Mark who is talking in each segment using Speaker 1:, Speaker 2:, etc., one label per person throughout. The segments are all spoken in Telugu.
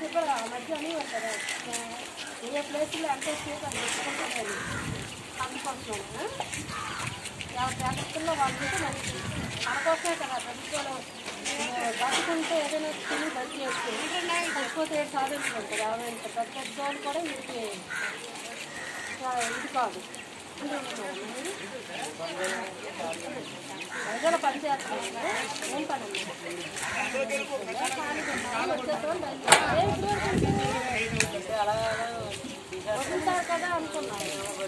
Speaker 1: షుగర్ ఆ మధ్య అని ఉంటారు ఏ ప్లేస్లో ఎంత షుగర్ పెట్టుకుంటారు అందుకోసం ఎవరి జాగ్రత్తల్లో వాళ్ళు ఉంటే మనకి మన కోసమే కదా ప్రభుత్వాలు బతుకుంటే ఏదైనా తిని బతి చేసుకుని చచ్చిపోతే ఏడు సాధించుకుంటారు ఆమె ఇంత పెద్ద పెద్ద వాళ్ళు కూడా వీరికి ఆ, ఇది కాదు ప్రజలు పని చేస్తారు ఏం పని వదులుతారు కదా అనుకున్నాను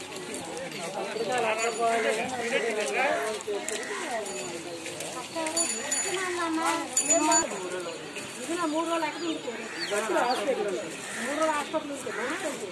Speaker 1: ఇది నా మూడు రోజులు ఎక్కడ ఉంటుంది మూడు రోజులు హాస్పిటల్ ఉంటుంది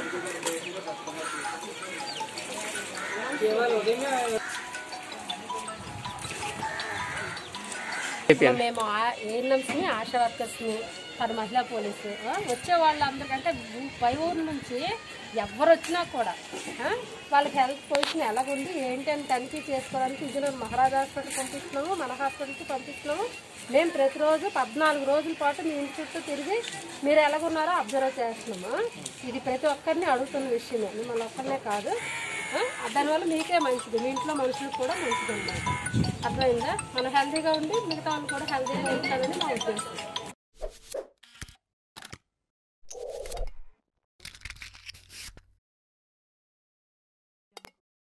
Speaker 1: మేము ఏఎన్ఎంస్ని ఆశా వర్కర్స్ని పది మహిళా పోలీసు ఆ, వచ్చే వాళ్ళందరికంటే ఊ- పై ఊరు నుంచి ఎవరు వచ్చినా కూడా ఆ, వాళ్ళకి హెల్త్ పొజిషన్ ఎలాగుంది ఏంటి అని తనిఖీ చేసుకోవడానికి విజయనగరం మహారాజా హాస్పిటల్ పంపిస్తున్నాము మన హాస్పిటల్కి పంపిస్తున్నాము మేము ప్రతిరోజు పద్నాలుగు రోజుల పాటు మీ ఇంటి చుట్టూ తిరిగి మీరు ఎలాగున్నారో అబ్జర్వ్ చేస్తున్నాము ఇది ప్రతి ఒక్కరిని అడుగుతున్న విషయమే మిమ్మల్ని ఒక్కరినే కాదు ఆ, దానివల్ల మీకే మంచిది మీ ఇంట్లో మనుషులకు కూడా మంచిది అన్నమాట అర్థమైందా మనం హెల్తీగా ఉండి మిగతా వాళ్ళు కూడా హెల్తీగా ఉంటారని మా ఉద్దేశం